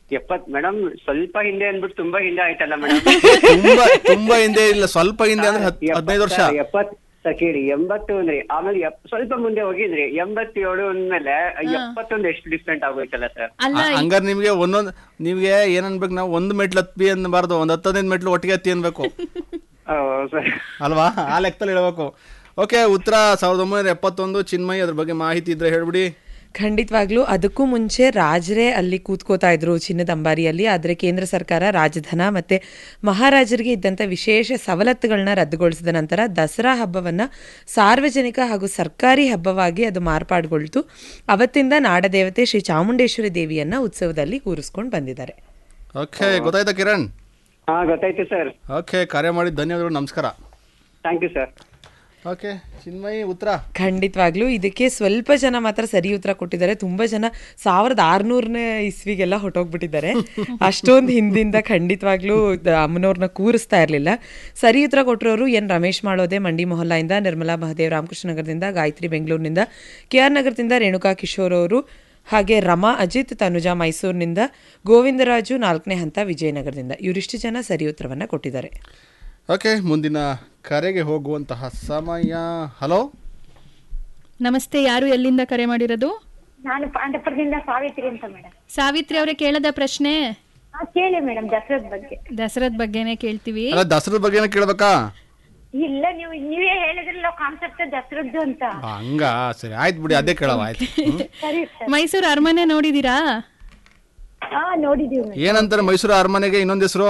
ಎಪ್ಪತ್ ಮೇಡಮ್ ಸ್ವಲ್ಪ ಹಿಂದೆ ಅಂದ್ಬಿಟ್ಟು ತುಂಬಾ ಹಿಂದೆ ಆಯ್ತಲ್ಲ ಮೇಡಮ್ ತುಂಬಾ ತುಂಬಾ ಹಿಂದೆ ಇಲ್ಲ ಸ್ವಲ್ಪ ಹಿಂದೆ ಅಂದ್ರೆ ಹತ್- ಹದಿನೈದು ವರ್ಷ ಎಪ್ಪತ್ ಕೇಳಿ ಎಂಬತ್ತು ಅಂದ್ರಿ ಆಮೇಲೆ ಎಪ್- ಸ್ವಲ್ಪ ಮುಂದೆ ಹೋಗಿದ್ರಿ ಎಂಬತ್ತೇಳು ಅಂದ್ಮೇಲೆ ಎಪ್ಪತ್ತೊಂದು ಎಷ್ಟು ಡಿಫ್ರೆಂಟ್ ಆಗೋಯ್ತಲ್ಲ ಸರ್ ಅಲ್ಲ ಆ- ಹಂಗಾರೆ ನಿಮ್ಗೆ ಒಂದೊಂದ್ ನಿಮ್ಗೆ ಏನ್ ಅನ್ಬೇಕು ನಾವು ಒಂದು ಮೆಟ್ಲು ಹತ್ತಿ ಅನ್ಬಾರ್ದು ಒಂದ್ ಹತ್ತದೈದು ಮೆಟ್ಲು ಒಟ್ಟಿಗೆ ಹತ್ತಿ ಅನ್ಬೇಕು ಸರ್ ಅಲ್ವಾ ಆ ಲೆಕ್ಕದಲ್ಲಿ ಹೇಳ್ಬೇಕು ಓಕೆ ಉತ್ತರ ಸಾವಿರದ ಒಂಬೈನೂರ ಎಪ್ಪತ್ತೊಂದು ಚಿನ್ಮಯಿ ಅದ್ರ ಬಗ್ಗೆ ಮಾಹಿತಿ ಇದ್ರೆ ಹೇಳ್ಬಿಡಿ ಖಂಡಿತವಾಗ್ಲೂ ಅದಕ್ಕೂ ಮುಂಚೆ ರಾಜರೇ ಅಲ್ಲಿ ಕೂತ್ಕೋತಾ ಇದ್ರು ಚಿನ್ನದ ಅಂಬಾರಿಯಲ್ಲಿ ಆದರೆ ಕೇಂದ್ರ ಸರ್ಕಾರ ರಾಜಧನ ಮತ್ತೆ ಮಹಾರಾಜರಿಗೆ ಇದ್ದಂಥ ವಿಶೇಷ ಸವಲತ್ತುಗಳನ್ನ ರದ್ದುಗೊಳಿಸಿದ ನಂತರ ದಸರಾ ಹಬ್ಬವನ್ನ ಸಾರ್ವಜನಿಕ ಹಾಗೂ ಸರ್ಕಾರಿ ಹಬ್ಬವಾಗಿ ಅದು ಮಾರ್ಪಾಡುಗೊಳ್ತು ಅವತ್ತಿಂದ ನಾಡದೇವತೆ ಶ್ರೀ ಚಾಮುಂಡೇಶ್ವರಿ ದೇವಿಯನ್ನ ಉತ್ಸವದಲ್ಲಿ ಕೂರಿಸ್ಕೊಂಡು ಬಂದಿದ್ದಾರೆ ಓಕೆ ಗೊತ್ತಾಯ್ತಾ ಕಿರಣ್ ಹಾ ಗೊತ್ತಾಯ್ತು ಸರ್ ಓಕೆ ಕರೆ ಮಾಡಿದ ಧನ್ಯವಾದಗಳು ನಮಸ್ಕಾರ thank you sir okay Chinmayi ಉತ್ತರ ಖಂಡಿತವಾಗ್ಲೂ ಇದಕ್ಕೆ ಸ್ವಲ್ಪ ಜನ ಮಾತ್ರ ಸರಿ ಉತ್ತರ ಕೊಟ್ಟಿದ್ದಾರೆ ತುಂಬಾ ಜನ ಸಾವಿರದ ಆರ್ನೂರನೇ ಇಸ್ವಿಗೆಲ್ಲ ಹೊಟ್ಟೋಗ್ಬಿಟ್ಟಿದ್ದಾರೆ ಅಷ್ಟೊಂದು ಹಿಂದಿಂದ ಖಂಡಿತವಾಗ್ಲೂ ದ- ಅಮ್ಮನವ್ರನ್ನ ಕೂರಿಸ್ತಾ ಇರಲಿಲ್ಲ ಸರಿ ಉತ್ತರ ಕೊಟ್ಟಿರೋರು ಎನ್ ರಮೇಶ್ ಮಾಡೋದೆ ಮಂಡಿ ಮೊಹಲ್ಲಾಯಿಂದ ನಿರ್ಮಲಾ ಮಹದೇವ್ ರಾಮಕೃಷ್ಣ ನಗರದಿಂದ ಗಾಯತ್ರಿ ಬೆಂಗಳೂರಿನಿಂದ ಕೆ ಆರ್ ನಗರದಿಂದ ರೇಣುಕಾ ಕಿಶೋರ್ ಅವರು ಹಾಗೆ ರಮಾ ಅಜಿತ್ ತನುಜಾ ಮೈಸೂರಿನಿಂದ ಗೋವಿಂದರಾಜು ನಾಲ್ಕನೇ ಹಂತ ವಿಜಯನಗರದಿಂದ ಇವರಿಷ್ಟು ಜನ ಸರಿ ಉತ್ತರವನ್ನ ಕೊಟ್ಟಿದ್ದಾರೆ ಓಕೆ ಮುಂದಿನ ಕರೆಗೆ ಹೋಗುವಂತಹ ಸಮಯ ಹಲೋ ನಮಸ್ತೆ ಯಾರು ಎಲ್ಲಿಂದ ಕರೆ ಮಾಡಿರೋದು ನಾನು ಪಾಂಡಪುರದಿಂದ ಸಾವಿತ್ರಿ ಅಂತ ಮೇಡಮ್ ಸಾವಿತ್ರಿ ಅವರೇ ಕೇಳದ ಪ್ರಶ್ನೆ ಕೇಳಿ ಮೇಡಮ್ ದಸರದ ಬಗ್ಗೆ ದಸರಾದ ಬಗ್ಗೆನೇ ಕೇಳ್ತೀವಿ ಅಲ್ಲ ದಸರದ ಬಗ್ಗೆನೇ ಕೇಳ್ಬೇಕಾ ಇಲ್ಲ ನೀವು ನೀವೇ ಹೇಳಿದ್ರಲ್ಲ ಕಾನ್ಸೆಪ್ಟ್ ದಸರದ್ದು ಅಂತ ಆ, ಹಂಗ ಸರಿ ಆಯ್ತು ಬಿಡಿ ಅದೇ ಕೇಳವ ಆಯ್ತು ಹ್ಮ್. ಸರಿ ಸರ್ ಮೈಸೂರು ಅರಮನೆ ನೋಡಿದೀರಾ ಹಾ ನೋಡಿದೀವಿ ಮೇಡಮ್ ಏನಂತಾರೆ ಮೈಸೂರು ಅರಮನೆಗೆ ಇನ್ನೊಂದು ಹೆಸರು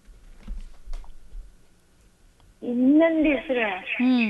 ಇನ್ನೊಂದು ಹೆಸರು ಹ್ಮ್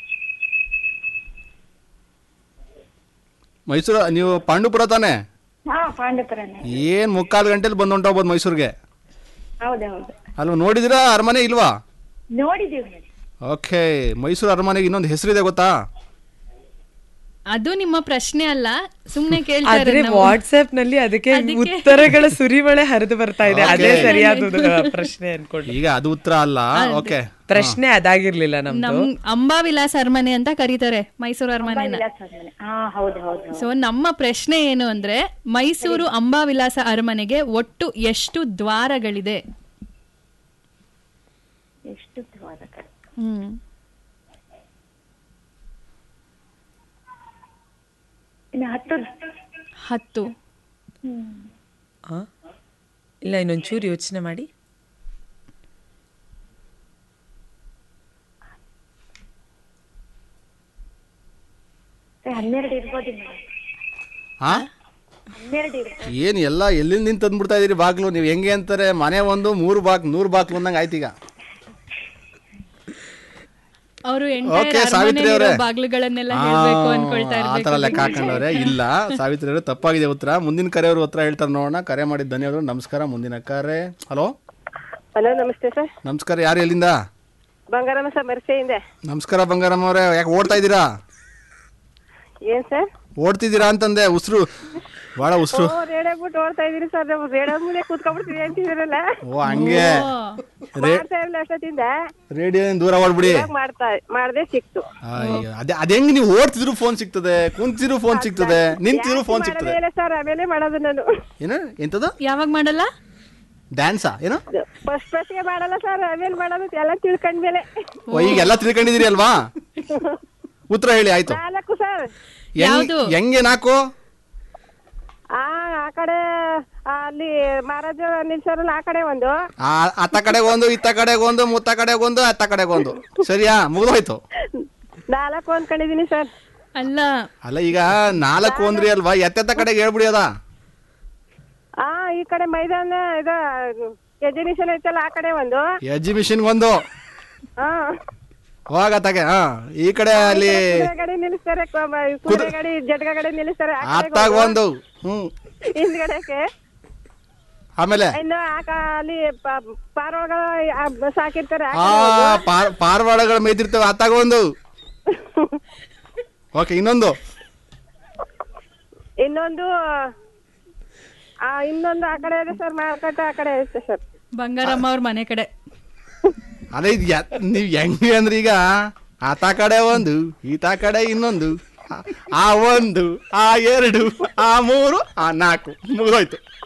ಮೈಸೂರು ನೀವು ಪಾಂಡುಪುರ ತಾನೆ ಹಾ ಪಾಂಡಪುರನೇ ಏನ್ ಮುಕ್ಕಾಲು ಗಂಟೆಲಿ ಬಂದು ಹೊಂಟೋಗ್ಬೋದು ಮೈಸೂರಿಗೆ ಹೌದೌದು ಅಲ್ವಾ ನೋಡಿದಿರಾ ಅರಮನೆ ಇಲ್ವಾ ನೋಡಿದೀವಿ ಮೇಡಮ್ ಓಕೆ ಮೈಸೂರು ಅರಮನೆಗೆ ಇನ್ನೊಂದು ಹೆಸರಿದೆ ಗೊತ್ತಾ ಅದು ನಿಮ್ಮ ಪ್ರಶ್ನೆ ಅಲ್ಲ ಸುಮ್ನೆ ಕೇಳ್ತಾ ಆದ್ರೆ ಇರೋದು ನಾವು. ವಾಟ್ಸ್ಆಪ್ ನಲ್ಲಿ ಅದಕ್ಕೆ ಅದಕ್ಕೆ- ಉತ್ತರಗಳ ಸುರಿಮಳೆ ಹರಿದು ಬರ್ತಾ ಇದೆ ಅದೇ Okay. ಸರಿಯಾದ ಪ್ರಶ್ನೆ ಅನ್ಕೊಂಡು ಈಗ ಅದು ಉತ್ತರ ಅಲ್ಲ ಓಕೆ ಪ್ರಶ್ನೆ ಅದಾಗಿರ್ಲಿಲ್ಲ ನಮ್ದು ನಮ್ ಅಂಬಾವಿಲಾಸ್ ಅರಮನೆ ಅಂತ ಕರೀತಾರೆ ಮೈಸೂರು ಅರಮನೆನ ವಿಲಾಸ ಅರಮನೆ. ಹಾ ಹೌದು ಹೌದು ಸೊ ನಮ್ಮ ಪ್ರಶ್ನೆ ಏನು ಅಂದ್ರೆ ಮೈಸೂರು ಅಂಬಾವಿಲಾಸ ಅರಮನೆಗೆ ಒಟ್ಟು ಎಷ್ಟು ದ್ವಾರಗಳಿದೆ ಎಷ್ಟು ದ್ವಾರಗಳು ಹ್ಮ್ ಇನ್ನು ಹತ್ತು ಹತ್ತು ಆ? ಇಲ್ಲ ಇನ್ನೊಂಚೂರು ಯೋಚನೆ ಮಾಡಿ ಹನ್ನೆರಡು ಇರ್ಬೋದು ಮೇಡಮ್ ಹಾ ಹನ್ನೆರಡು ಇರ್ಬೋದು ಏನ್ ಎಲ್ಲ ಎಲ್ಲಿಂದ ನಿಂತು ತಂದ್ಬಿಡ್ತಾ ಇದೀರಿ ಬಾಗ್ಲು ನೀವು ಹೆಂಗೆ ಅಂತಾರೆ ಮನೆ ಒಂದು ಮೂರು ಬಾಕ್ ನೂರು ಬಾಕ್ಲು ಅಂದಂಗೆ ಆಯ್ತು ಈಗ ಅವರು ಓಕೆ ಸಾವಿತ್ರಿ ಅವರೇ ಬಾಗ್ಲುಗಳನ್ನೆಲ್ಲ ಹೇಳ್ಬೇಕು ಅನ್ಕೊಳ್ತಾ ಆ ಥರ ಲೆಕ್ಕ ಇರ್ಬೇಕು ಹಾಕೊಂಡವ್ರೆ ಇಲ್ಲ ಸಾವಿತ್ರಿ ಅವರು ತಪ್ಪಾಗಿದೆ ಉತ್ತರ ಮುಂದಿನ ಕರೆಯವರು ಉತ್ತರ ಹೇಳ್ತಾರೆ ನೋಡೋಣ ಕರೆ ಮಾಡಿದ ಧನ್ಯವಾದಗಳು ನಮಸ್ಕಾರ ಮುಂದಿನ ಕರೆ ಹಲೋ ಹಲೋ ನಮಸ್ತೆ ಸರ್ ನಮಸ್ಕಾರ ಯಾರು ಎಲ್ಲಿಂದ ಬಂಗಾರಮ್ಮ ಸರ್ ಮೆರ್ಸೆಯಿಂದ ನಮಸ್ಕಾರ ಬಂಗಾರಮ್ಮ ಅವರೇ ಯಾಕೆ ಓಡ್ತಾ ಇದ್ದೀರಾ ಏನ್ ಸರ್ ಓಡ್ತಿದ್ದೀರಾ ಅಂತಂದೆ ಉಸಿರು ಭಾಳ ಉಸಿರು ಓ ರೇಡಿಯೋ ಬಿಟ್ಟು ಓಡ್ತಾ ಇದೀರಿ ಸರ್ ನಾವು ರೇಡಿಯೋ ಮುಂದೆ ಕೂತ್ಕೊಂಡ್ಬಿಡ್ತೀವಿ ಅಂತಿದ್ರಲ್ಲ ಓ ಹಂಗೆ ಮಾಡ್ತಾ ಇರಲಿಲ್ಲ ಅಷ್ಟೊತ್ತಿಂದ ರೇಡಿಯೋ ದೂರ ಓಡ್ಬಿಡಿ ಇವಾಗ ಮಾಡ್ತಾ ಮಾಡ್ದೆ ಸಿಕ್ತು ಅಯ್ಯೋ ಅದೇ ಅದೇ ಹೆಂಗ್ ನೀವು ಓಡ್ತಿದ್ರು ಫೋನ್ ಸಿಗ್ತದೆ ಕುಂತಿದ್ರು ಫೋನ್ ಸಿಗ್ತದೆ ನಿಂತಿದ್ರು ಫೋನ್ ಸಿಗ್ತದೆ ಮೇಲೆ ಸರ್ ಆಮೇಲೆ ಮಾಡೋದು ನಾನು ಏನು ಎಂತದು ಯಾವಾಗ ಮಾಡಲ್ಲ ಡ್ಯಾನ್ಸಾ ಏನು ಫಸ್ಟ್ ಫಸ್ಟ್ಗೆ ಮಾಡಲ್ಲ ಸರ್ ಆಮೇಲೆ ಮಾಡೋದು ಎಲ್ಲ ತಿಳ್ಕೊಂಡ್ಮೇಲೆ ಓ ಈಗ ಎಲ್ಲ ತಿಳ್ಕೊಂಡಿದ್ದೀರಿ ಅಲ್ವಾ ಉತ್ತರ ಹೇಳಿ ಆಯ್ತು ನಾಲ್ಕು ಸರ್ ಹೆಂಗ್- ಹೆಂಗೆ ನಾಲ್ಕು ಆ ಆ ಕಡೆ ಆ, ಅಲ್ಲಿ ಮಹಾರಾಜ ನಿಲ್ಸೋರಲ್ಲ ಆ ಕಡೆ ಒಂದು ಆ ಅತ್ತ ಕಡೆಗೆ ಒಂದು ಇತ್ತ ಕಡೆಗೆ ಒಂದು ಮುತ್ತ ಕಡೆಗೆ ಒಂದು ಅತ್ತ ಕಡೆಗೆ ಒಂದು ಸರಿಯಾ ಮುಗಿದೋಯ್ತು ನಾಲ್ಕು ಅಂದ್ಕೊಂಡಿದೀನಿ ಸರ್ ಅಲ್ಲ ಅಲ್ಲ ಈಗ ನಾಲ್ಕು ಒಂದ್ರಿ ಅಲ್ವಾ ಎತ್ತೆತ್ತ ಕಡೆಗೆ ಹೇಳ್ಬಿಡಿ ಅದ ಆ ಈ ಕಡೆ ಮೈದಾನ ಇದು ಎಕ್ಸಿಬಿಷನ್ ಐತಲ್ಲ ಆ ಕಡೆ ಒಂದು ಎಕ್ಸಿಬಿಷನ್ ಒಂದು ಹಾ ಹೋಗ ತಗೆ ಹಾ ಈ ಕಡೆ ಅಲ್ಲಿ ಕುದುರೆ ಗಾಡಿ ನಿಲ್ಲಿಸ್ತಾರೆ ಕ- ಮ- ಕುದುರೆ ಗಾಡಿ ಜಡ್ಗ ಗಾಡಿ ನಿಲ್ಲಿಸ್ತಾರೆ ಆ ಕಡೆಗೆ ಅತ್ತಾಗ ಒಂದು. ಒಂದು ಹ್ಮ್ ಹಿಂದ್ಗಡೆಗೆ ಆಮೇಲೆ ಇನ್ನು ಆ ಕ- ಅಲ್ಲಿ ಪ- ಪಾರೊಳಗ ಆ ಬಸ್ ಹಾಕಿರ್ತಾರೆ ಆ ಆ ಕಡೆ ಒಂದು. ಪಾರ್ ಪಾರ್ವಾಡಗಳು ಮೇಯ್ತಿರ್ತವೆ ಅತ್ತಾಗ ಒಂದು ಓಕೆ ಇನ್ನೊಂದು ಇನ್ನೊಂದು ಆ ಇನ್ನೊಂದು ಆ ಕಡೆ ಇದೆ ಸರ್ ಮಾರ್ಕೆಟ್ ಆ ಕಡೆ ಇದೆ ಸರ್ ಬಂಗಾರಮ್ಮ ಅವ್ರ ಮನೆ ಕಡೆ ಅದೇ ಇದು ಯಾ- ನೀವ್ ಹೆಂಗೆ ಅಂದ್ರೆ ಈಗ ಆತ ಕಡೆ ಒಂದು ಈತ ಕಡೆ ಇನ್ನೊಂದು ಆ- ಆ ಒಂದು ಆ ಎರಡು ಆ ಮೂರು ಆ ನಾಲ್ಕು ಮುಗಿದೋಯ್ತು